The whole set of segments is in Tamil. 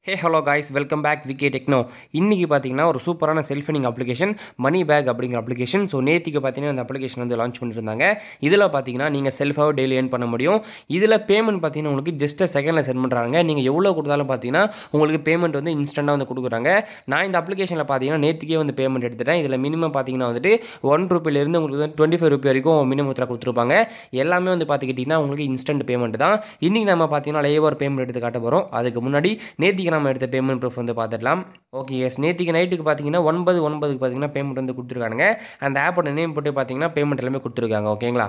ஹே hello guys welcome back VK techno இன்றைக்கி பார்த்தீங்கன்னா ஒரு சூப்பரான செல்ஃபினிங் அப்ளிகேஷன் மணி பேக் அப்படிங்கிற அப்ளிகேஷன் ஸோ நேத்திக்கு பார்த்தீங்கன்னா இந்த அப்ளிகேஷன் வந்து லான்ச் பண்ணியிருந்தாங்க இதில் பார்த்தீங்கன்னா நீங்கள் செல்ஃபாக டெய்லி ஏர்ன் பண்ண முடியும் இதில் பேமெண்ட் பார்த்தீங்கன்னா உங்களுக்கு ஜஸ்ட் செகண்டில் சென்ட் பண்ணுறாங்க நீங்கள் எவ்வளோ கொடுத்தாலும் பார்த்தீங்கன்னா உங்களுக்கு பேமெண்ட் வந்து இன்ஸ்டண்ட்டாக வந்து கொடுக்குறாங்க நான் இந்த அப்ளிகேஷனில் பார்த்தீங்கன்னா நேற்றுக்கே வந்து பேமெண்ட் எடுத்துட்டேன் இதில் மினிமம் பார்த்தீங்கன்னா வந்துட்டு ஒன் ருப்பிலேருந்து உங்களுக்கு வந்து டுவெண்ட்டி ஃபைவ் ருபி வரைக்கும் மினிமம் இதில் கொடுத்துருப்பாங்க எல்லாமே வந்து பார்த்துக்கிட்டிங்கன்னா உங்களுக்கு இன்ஸ்டன்ட் பேமெண்ட் தான் இன்றைக்கி நம்ம பார்த்தீங்கன்னா லேவர் பேமெண்ட் எடுத்து காட்ட போகிறோம் அதுக்கு முன்னாடி நேத்திக்கு நம்ம எடுத்த பேமெண்ட் ப்ரூஃப் வந்து பார்த்துடலாம் ஓகே எஸ் நேத்திக்கு நைட்டுக்கு பார்த்தீங்கன்னா ஒன்பது ஒன்பதுக்கு பார்த்தீங்கன்னா பேமெண்ட் வந்து கொடுத்துருக்காங்க அந்த ஆப்போட நேம் போட்டு பார்த்தீங்கன்னா பேமெண்ட் எல்லாமே கொடுத்துருக்காங்க ஓகேங்களா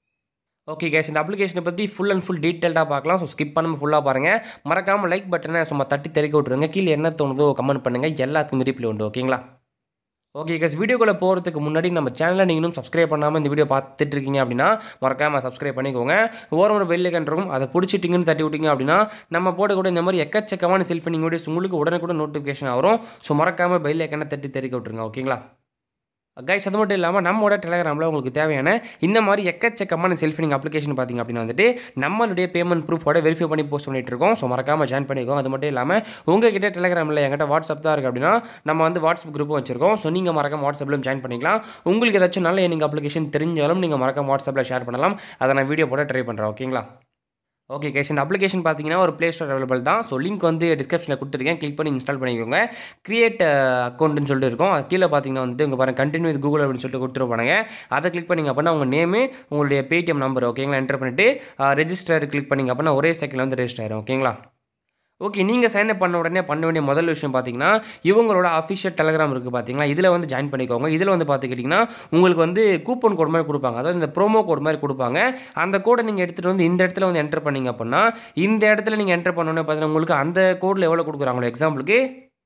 ஓகே கேஸ் இந்த அப்ளிகேஷனை பற்றி ஃபுல் அண்ட் ஃபுல் டீட்டெயில்டாக பார்க்கலாம் ஸோ ஸ்கிப் பண்ணாமல் ஃபுல்லாக பாருங்கள் மறக்காமல் லைக் பட்டனை சும்மா தட்டி தெறிக்க விட்ருங்க கீழே என்ன தோணுதோ கமெண்ட் பண்ணுங்கள் எல்லாத்துக்கும் ரிப்ளை உண்டு ஓகேங்களா ஓகே கேஸ் வீடியோக்குள்ளே போகிறதுக்கு முன்னாடி நம்ம சேனலை நீங்களும் சப்ஸ்கிரைப் பண்ணாமல் இந்த வீடியோ பார்த்துட்டு இருக்கீங்க அப்படின்னா மறக்காமல் சப்ஸ்கிரைப் பண்ணிக்கோங்க ஓரம் ஒரு பெல் இருக்கும் அதை பிடிச்சிட்டிங்கன்னு தட்டி விட்டீங்க அப்படின்னா நம்ம போடக்கூடிய இந்த மாதிரி எக்கச்சக்கமான செல்ஃபினிங் வீடியோஸ் உங்களுக்கு உடனுக்குடன் நோட்டிஃபிகேஷன் வரும் ஸோ மறக்காமல் பெல் ஐக்கனை தட்டி தெரிவிக்க விட்ருங்க ஓகேங்களா கைஸ் அது மட்டும் இல்லாமல் நம்மளோட டெலகிராமில் உங்களுக்கு தேவையான இந்த மாதிரி எக்கச்சக்கமான செல்ஃபினிங் அப்ளிகேஷன் பார்த்திங்க அப்படின்னா வந்துட்டு நம்மளுடைய பேமெண்ட் ப்ரூஃபோட வெரிஃபை பண்ணி போஸ்ட் பண்ணிட்டு இருக்கோம் ஸோ மறக்காமல் ஜாயின் பண்ணிக்கோங்க அது மட்டும் இல்லாமல் உங்ககிட்ட டெலகிராமில் என்கிட்ட வாட்ஸ்அப் தான் இருக்குது அப்படின்னா நம்ம வந்து வாட்ஸ்அப் குரூப்பும் வச்சிருக்கோம் ஸோ நீங்கள் மறக்காம வாட்ஸ்அப்லையும் ஜாயின் பண்ணிக்கலாம் உங்களுக்கு ஏதாச்சும் நல்ல நீங்கள் அப்ளிகேஷன் தெரிஞ்சாலும் நீங்கள் மறக்காம வாட்ஸ்அப்பில் ஷேர் பண்ணலாம் அதை நான் வீடியோ போட ட்ரை பண்ணுறேன் ஓகேங்களா ஓகே கேஸ் இந்த அப்ளிகேஷன் பார்த்தீங்கன்னா ஒரு ப்ளே ஸ்டோர் அவைலபிள் தான் ஸோ லிங்க் வந்து டிஸ்கிரிப்ஷனில் கொடுத்துருக்கேன் கிளிக் பண்ணி இன்ஸ்டால் பண்ணிக்கோங்க கிரியேட் அக்கௌண்ட்னு சொல்லிட்டு இருக்கும் அது கீழே பார்த்தீங்கன்னா வந்துட்டு உங்கள் பாருங்கள் கண்டினியூ வித் கூகுள் அப்படின்னு சொல்லிட்டு கொடுத்துருப்பாங்க அதை கிளிக் பண்ணிங்க அப்படின்னா உங்கள் நேமு உங்களுடைய பேடிஎம் நம்பர் ஓகேங்களா என்டர் பண்ணிவிட்டு ரெஜிஸ்டர் கிளிக் பண்ணிங்க அப்படின்னா ஒரே செகண்டில் வந்து ரெஜிஸ்டர் ஆயிரும் ஓகேங்களா ஓகே நீங்கள் சைன் அப் பண்ண உடனே பண்ண வேண்டிய முதல் விஷயம் பார்த்தீங்கன்னா இவங்களோட அஃபிஷியல் டெலகிராம் இருக்குது பார்த்தீங்களா இதில் வந்து ஜாயின் பண்ணிக்கோங்க இதில் வந்து பார்த்துக்கிட்டிங்கன்னா உங்களுக்கு வந்து கூப்பன் கோட் மாதிரி கொடுப்பாங்க அதாவது இந்த ப்ரோமோ கோட் மாதிரி கொடுப்பாங்க அந்த கோடை நீங்கள் எடுத்துகிட்டு வந்து இந்த இடத்துல வந்து என்டர் பண்ணிங்க அப்படின்னா இந்த இடத்துல நீங்கள் என்டர் பண்ணோன்னே பார்த்தீங்கன்னா உங்களுக்கு அந்த கோடில் எவ்வளோ கொடுக்குறாங்களோ எக்ஸாம்பிளுக்கு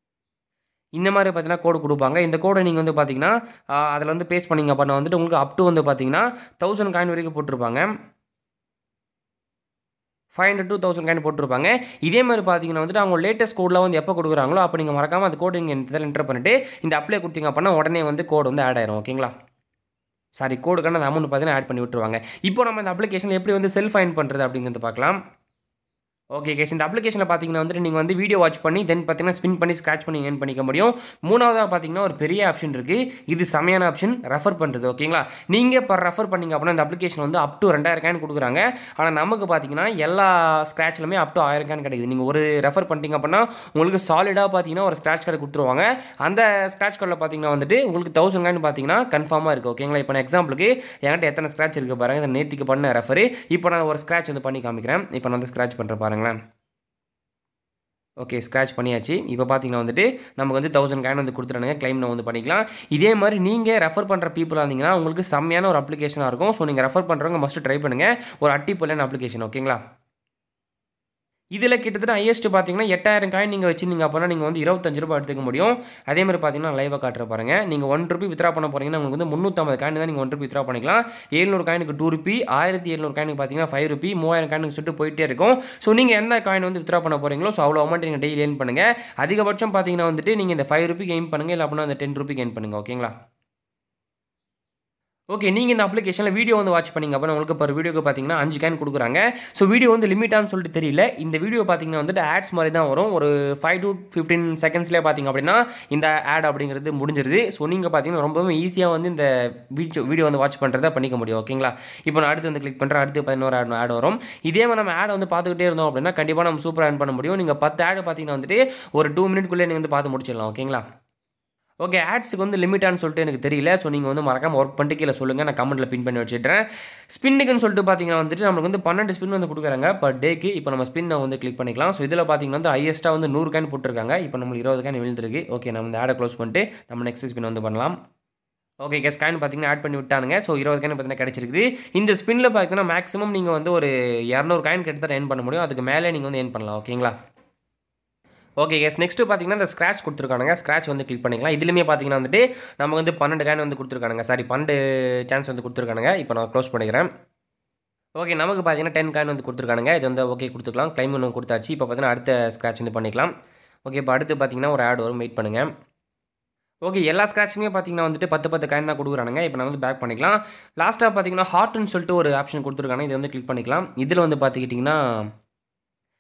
இந்த மாதிரி பார்த்தீங்கன்னா கோடு கொடுப்பாங்க இந்த கோடை நீங்கள் வந்து பார்த்தீங்கன்னா அதில் வந்து பேஸ் பண்ணிங்க அப்படின்னா வந்துட்டு உங்களுக்கு அப் டு வந்து பார்த்தீங்கன்னா தௌசண்ட் காயின் வரைக்கும் போட்டிருப்பாங்க five hundred two thousand coin போட்டிருப்பாங்க இதே மாதிரி பார்த்தீங்கன்னா வந்துட்டு அவங்க லேட்டஸ்ட் கோடில் வந்து எப்போ கொடுக்குறாங்களோ அப்போ நீங்கள் மறக்காமல் அந்த கோடு நீங்கள் இதில் என்டர் பண்ணிட்டு இந்த அப்ளை கொடுத்தீங்க அப்படின்னா உடனே வந்து கோடு வந்து ஆட் ஆயிரும் ஓகேங்களா சாரி கோடுக்கான அந்த அமௌண்ட் பார்த்தீங்கன்னா ஆட் பண்ணி விட்டுருவாங்க இப்போ நம்ம இந்த அப்ளிகேஷன் எப்படி வந்து செல்ஃப் ஃபைன் பண்ணுறது அப்படிங்கிறது பார்க்கலாம் ஓகே கேஸ் இந்த அப்ளிகேஷனில் பார்த்தீங்கன்னா வந்துட்டு நீங்கள் வந்து வீடியோ வாட்ச் பண்ணி தென் பார்த்தீங்கன்னா ஸ்பின் பண்ணி ஸ்க்ராச் பண்ணி ஏர்ன் பண்ணிக்க முடியும் மூணாவதாக பார்த்தீங்கன்னா ஒரு பெரிய ஆப்ஷன் இருக்குது இது செமையான ஆப்ஷன் ரெஃபர் பண்ணுறது ஓகேங்களா நீங்கள் இப்போ ரெஃபர் பண்ணிங்க அப்படின்னா இந்த அப்ளிகேஷன் வந்து அப் டு ரெண்டாயிரம் கேன் கொடுக்குறாங்க ஆனால் நமக்கு பார்த்தீங்கன்னா எல்லா ஸ்க்ராட்ச்லுமே அப் டு ஆயிரம் கேன் கிடைக்குது நீங்கள் ஒரு ரெஃபர் பண்ணிட்டீங்க அப்படின்னா உங்களுக்கு சாலிடாக பார்த்தீங்கன்னா ஒரு ஸ்க்ராட்ச் கார்டு கொடுத்துருவாங்க அந்த ஸ்க்ராட்ச் கார்டில் பார்த்தீங்கன்னா வந்துட்டு உங்களுக்கு தௌசண்ட் கேன் பார்த்தீங்கன்னா கன்ஃபார்மாக இருக்குது ஓகேங்களா இப்போ நான் எக்ஸாம்பிளுக்கு என்கிட்ட எத்தனை ஸ்க்ராட்ச் இருக்குது பாருங்கள் இந்த நேத்திக்கு பண்ண ரெஃபர் இப்போ நான் ஒரு ஸ்க்ராட்ச் வந்து பண்ணி காமிக்கிறேன் இப்போ நான் வந்து ஸ்க்ராட்ச் பண்ணுறேன் பாருங்களேன் ஓகே ஸ்க்ராச் பண்ணியாச்சு இப்போ பார்த்தீங்கன்னா வந்துட்டு நமக்கு வந்து தௌசண்ட் கேன் வந்து கொடுத்துறானுங்க கிளைம் நம்ம வந்து பண்ணிக்கலாம் இதே மாதிரி நீங்கள் ரெஃபர் பண்ணுற பீப்புளாக இருந்தீங்கன்னா உங்களுக்கு செம்மையான ஒரு அப்ளிகேஷனாக இருக்கும் ஸோ நீங்கள் ரெஃபர் பண்ணுறவங்க மஸ்ட்டு ட்ரை பண்ணுங்கள் ஒரு அட்டி போலான அப்ளிகேஷன் ஓகேங்களா இதில் கிட்டத்தட்ட ஹையஸ்ட் பார்த்தீங்கன்னா எட்டாயிரம் காயின் நீங்கள் வச்சிருந்தீங்க அப்படின்னா நீங்கள் வந்து இருபத்தஞ்சு ரூபாய் எடுத்துக்க முடியும் அதே மாதிரி பார்த்தீங்கன்னா லைவாக காட்டுற பாருங்க நீங்கள் ஒன் ருபி வித்ரா பண்ண போகிறீங்கன்னா உங்களுக்கு வந்து முந்நூற்றம்பது காயின் தான் நீங்கள் ஒன் ருபி வித்ரா பண்ணிக்கலாம் ஏழ்நூறு காயினுக்கு டூ ருபி ஆயிரத்தி எழுநூறு காயினுக்கு பார்த்தீங்கன்னா ஃபைவ் ருபி மூவாயிரம் காயினுக்கு சொல்லிட்டு போயிட்டே இருக்கும் ஸோ நீங்கள் எந்த காயின் வந்து வித்ரா பண்ண போகிறீங்களோ ஸோ அவ்வளோ அமௌண்ட் நீங்கள் டெய்லி ஏர்ன் பண்ணுங்கள் அதிகபட்சம் பார்த்தீங்கன்னா வந்துட்டு நீங்கள் இந்த ஃபைவ் ருபி கெயின் பண்ணுங்கள் இல்லை அப்படின்னா அந்த டென் ருபி கெயின் பண்ணுங்கள் ஓகேங்களா ஓகே நீங்கள் இந்த அப்ளிகேஷனில் வீடியோ வந்து வாட்ச் பண்ணிங்க அப்படின்னா உங்களுக்கு இப்போ வீடியோக்கு பார்த்தீங்கன்னா அஞ்சு கேன் கொடுக்குறாங்க ஸோ வீடியோ வந்து லிமிட்டான்னு சொல்லிட்டு தெரியல இந்த வீடியோ பார்த்தீங்கன்னா வந்துட்டு ஆட்ஸ் மாதிரி தான் வரும் ஒரு ஃபைவ் டு ஃபிஃப்டீன் செகண்ட்ஸ்லேயே பார்த்தீங்க அப்படின்னா இந்த ஆட் அப்படிங்கிறது முடிஞ்சிருது ஸோ நீங்கள் பார்த்தீங்கன்னா ரொம்பவே ஈஸியாக வந்து இந்த வீடியோ வீடியோ வந்து வாட்ச் பண்ணுறதை பண்ணிக்க முடியும் ஓகேங்களா இப்போ நான் அடுத்து வந்து கிளிக் பண்ணுறேன் அடுத்து பதினோரு ஆட் ஆட் வரும் இதே மாதிரி நம்ம ஆட் வந்து பார்த்துக்கிட்டே இருந்தோம் அப்படின்னா கண்டிப்பாக நம்ம சூப்பராக ஆன் பண்ண முடியும் நீங்கள் பத்து ஆட் பார்த்தீங்கன்னா வந்துட்டு ஒரு டூ மினிட்குள்ளே நீங்கள் வந்து பார்த்து முடிச்சிடலாம் ஓகேங்களா ஓகே ஆட்ஸுக்கு வந்து லிமிட்டானு சொல்லிட்டு எனக்கு தெரியல ஸோ நீங்கள் வந்து மறக்காமல் ஒர்க் பண்ணிட்டு கீழே சொல்லுங்கள் நான் கமெண்ட்டில் பின் பண்ணி வச்சுட்றேன் ஸ்பின்னுக்குன்னு சொல்லிட்டு பார்த்தீங்கன்னா வந்துட்டு நம்மளுக்கு வந்து பன்னெண்டு ஸ்பின் வந்து கொடுக்குறாங்க பர் டேக்கு இப்போ நம்ம ஸ்பின்னை வந்து கிளிக் பண்ணிக்கலாம் ஸோ இதில் பார்த்தீங்கன்னா வந்து ஹையஸ்ட்டாக வந்து நூறு கேன் போட்டிருக்காங்க இப்போ நம்மளுக்கு இருபது கேன் விழுந்துருக்கு ஓகே நம்ம இந்த ஆடை க்ளோஸ் பண்ணிட்டு நம்ம நெக்ஸ்ட் ஸ்பின் வந்து பண்ணலாம் ஓகே கேஸ் காயின் பார்த்தீங்கன்னா ஆட் பண்ணி விட்டானுங்க ஸோ இருபது காயின் பார்த்தீங்கன்னா கிடச்சிருக்குது இந்த ஸ்பின்னில் பார்த்தீங்கன்னா மேக்ஸிமம் நீங்கள் வந்து ஒரு இரநூறு காயின் கிட்ட ஏர்ன் பண்ண முடியும் அதுக்கு மேலே நீங்கள் வந்து ஏர்ன் பண்ணலாம் ஓகேங்களா ஓகே எஸ் நெக்ஸ்ட்டு பார்த்தீங்கன்னா இந்த ஸ்க்ராச் கொடுத்துருக்கானுங்க ஸ்க்ராச் வந்து கிளிக் பண்ணிக்கலாம் இதுலேயுமே பார்த்தீங்கன்னா வந்துட்டு நமக்கு வந்து பன்னெண்டு கேன் வந்து கொடுத்துருக்கானுங்க சாரி பன்னெண்டு சான்ஸ் வந்து கொடுத்துருக்கானுங்க இப்போ நான் க்ளோஸ் பண்ணிக்கிறேன் ஓகே நமக்கு பார்த்தீங்கன்னா டென் காயின் வந்து கொடுத்துருக்கானுங்க இது வந்து ஓகே கொடுத்துக்கலாம் கிளைம் ஒன்று கொடுத்தாச்சு இப்போ பார்த்தீங்கன்னா அடுத்த ஸ்க்ராச் வந்து பண்ணிக்கலாம் ஓகே இப்போ அடுத்து பார்த்தீங்கன்னா ஒரு ஆட் வரும் வெயிட் பண்ணுங்கள் ஓகே எல்லா ஸ்க்ராட்சுமே பார்த்தீங்கன்னா வந்துட்டு பத்து பத்து காயின் தான் கொடுக்குறானுங்க இப்போ நான் வந்து பேக் பண்ணிக்கலாம் லாஸ்ட்டாக பார்த்தீங்கன்னா ஹார்ட்னு சொல்லிட்டு ஒரு ஆப்ஷன் கொடுத்துருக்காங்க இதை வந்து கிளிக் பண்ணிக்கலாம் இதில் வந்து பார்த்துக்கிட்டிங்கன்னா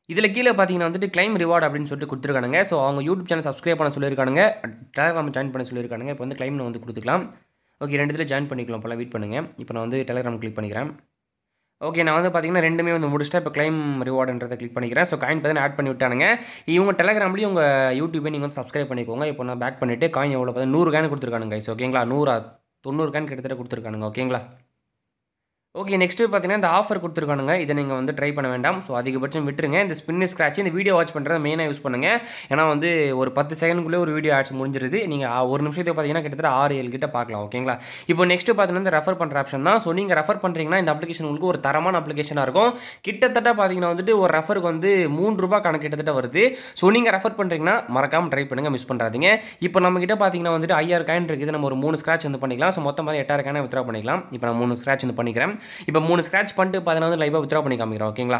இதில் கீழே பார்த்தீங்கன்னா வந்துட்டு கிளைம் ரிவார்டு அப்படின்னு சொல்லிட்டு கொடுத்துருக்கானுங்க ஸோ அவங்க யூடியூப் சேனல் சப்ஸ்கிரைப் பண்ண சொல்லியிருக்கானுங்க டெலிகிராம் ஜாயின் பண்ண சொல்லியிருக்கானுங்க இப்போ வந்து கிளைம் வந்து கொடுத்துக்கலாம் ஓகே ரெண்டு இதில் ஜாயின் பண்ணிக்கலாம் இப்போலாம் வெயிட் பண்ணுங்கள் இப்போ நான் வந்து டெலிகிராம் கிளிக் பண்ணிக்கிறேன் ஓகே நான் வந்து பார்த்தீங்கன்னா ரெண்டுமே வந்து முடிச்சிட்டேன் இப்போ கிளைம் ரிவார்டுன்றதை கிளிக் பண்ணிக்கிறேன் ஸோ காயின் பார்த்தீங்கன்னா ஆட் பண்ணி விட்டானுங்க இவங்க டெலிகிராம்லேயும் உங்கள் யூடியூபே நீங்கள் வந்து சப்ஸ்கிரைப் பண்ணிக்கோங்க இப்போ நான் பேக் பண்ணிவிட்டு காயின் எவ்வளோ பார்த்தா நூறு காயின் கொடுத்துருக்கானுங்க கைஸ் ஓகேங்களா நூறா தொண்ணூறு காயின் கிட்டத்தட்ட கொடுத்துருக்கானுங்க ஓகேங்களா ஓகே நெக்ஸ்ட்டு பார்த்தீங்கன்னா இந்த ஆஃபர் கொடுத்துருக்கானுங்க இதை நீங்கள் வந்து ட்ரை பண்ண வேண்டாம் ஸோ அதிகபட்சம் விட்டுருங்க இந்த ஸ்பின் ஸ்க்ராட்ச் இந்த வீடியோ வாட்ச் பண்ணுறத மெயினாக யூஸ் பண்ணுங்கள் ஏன்னா வந்து ஒரு பத்து செகண்டுக்குள்ளே ஒரு வீடியோ ஆட்ஸ் முடிஞ்சிருது நீங்கள் ஒரு நிமிஷத்துக்கு பார்த்தீங்கன்னா கிட்டத்தட்ட ஆறு ஏழு கிட்ட பார்க்கலாம் ஓகேங்களா இப்போ நெக்ஸ்ட்டு பார்த்தீங்கன்னா இந்த ரெஃபர் பண்ணுற ஆப்ஷன் தான் ஸோ நீங்கள் ரெஃபர் பண்ணுறீங்கன்னா இந்த அப்ளிகேஷன் உங்களுக்கு ஒரு தரமான அப்ளிகேஷனாக இருக்கும் கிட்டத்தட்ட பார்த்தீங்கன்னா வந்துட்டு ஒரு ரெஃபருக்கு வந்து மூணு ரூபா கணக்கு கிட்டத்தட்ட வருது ஸோ நீங்கள் ரெஃபர் பண்ணுறீங்கன்னா மறக்காமல் ட்ரை பண்ணுங்கள் மிஸ் பண்ணுறாதீங்க இப்போ நம்ம கிட்ட பார்த்தீங்கன்னா வந்துட்டு ஐயாயிரம் காயின் இருக்குது நம்ம ஒரு மூணு ஸ்க்ராட்ச் வந்து பண்ணிக்கலாம் ஸோ மொத்தம் மாதிரி எட்டாயிரம் காயின் வித்ரா பண்ணிக்கலாம் இப்போ நான் மூணு ஸ்க்ராட்ச் வந்து பண்ணிக்கிறேன் இப்போ மூணு ஸ்க்ராட்ச் பண்ணிட்டு பார்த்தீங்கன்னா வந்து லைவாக வித்ரா பண்ணி காமிக்கிறோம் ஓகேங்களா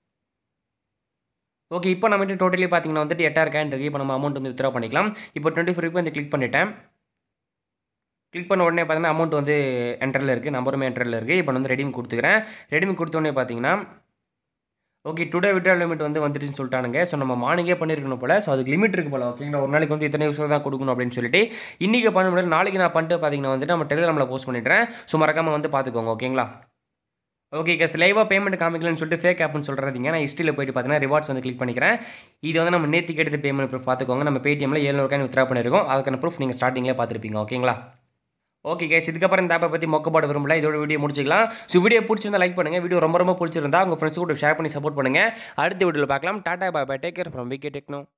ஓகே இப்போ நம்ம டோட்டலி பார்த்தீங்கன்னா வந்துட்டு எட்டாயிரம் காயின் இருக்குது இப்போ நம்ம அமௌண்ட் வந்து வித்ரா பண்ணிக்கலாம் இப்போ டுவெண்ட்டி ஃபோர் வந்து கிளிக் பண்ணிட்டேன் கிளிக் பண்ண உடனே பார்த்தீங்கன்னா அமௌண்ட் வந்து என்டரில் இருக்குது நம்பருமே என்டரில் இருக்குது இப்போ நான் வந்து ரெடிம் கொடுத்துக்கிறேன் ரெடிம் கொடுத்த உடனே பார்த்தீங்கன்னா ஓகே டுடே விட்ரால் லிமிட் வந்து வந்துருச்சுன்னு சொல்லிட்டானுங்க ஸோ நம்ம மார்னிங்கே பண்ணியிருக்கணும் போல ஸோ அதுக்கு லிமிட் இருக்கு போல ஓகேங்களா ஒரு நாளைக்கு வந்து இத்தனை யூஸ் தான் கொடுக்கணும் அப்படின்னு சொல்லிட்டு இன்றைக்கி பண்ண முடியாது நாளைக்கு நான் பண்ணிட்டு பார்த்தீங்கன்னா வந்துட்டு நம்ம டெலிகிராமில் போஸ்ட் பண்ணிடுறேன் ஸோ மறக்காமல் வந்து பார்த்துக்கோங்க ஓகேங்களா ஓகே கேஸ் லைவாக பேமெண்ட் காமிக்கலன்னு சொல்லிட்டு ஃபேக் ஆப்னு சொல்கிறீங்க நான் ஹிஸ்ட்ரியில் போயிட்டு பார்த்தீங்கன்னா ரிவார்ட்ஸ் வந்து கிளிக் பண்ணிக்கிறேன் இது வந்து நம்ம நேற்றுக்கு எடுத்து பேமெண்ட் ப்ரூஃப் பார்த்துக்கோங்க நம்ம பேடிஎம்ல ஏழ்நூறு காயின் வித்ரா பண்ணியிருக்கோம் அதுக்கான ப்ரூஃப் நீங்கள் ஸ்டார்டிங்லேயே பார்த்துருப்பீங்க ஓகேங்களா ஓகே கேஸ் இதுக்கப்புறம் இந்த ஆப்பை பற்றி மொக்கப்பாடு விரும்பல இதோட வீடியோ முடிச்சிக்கலாம் ஸோ வீடியோ பிடிச்சிருந்தா லைக் பண்ணுங்கள் வீடியோ ரொம்ப ரொம்ப பிடிச்சிருந்தா உங்கள் ஃப்ரெண்ட்ஸ் கூட ஷேர் பண்ணி சப்போர்ட் பண்ணுங்கள் அடுத்த வீடியோவில் பார்க்கலாம் tata bye bye take care from VK techno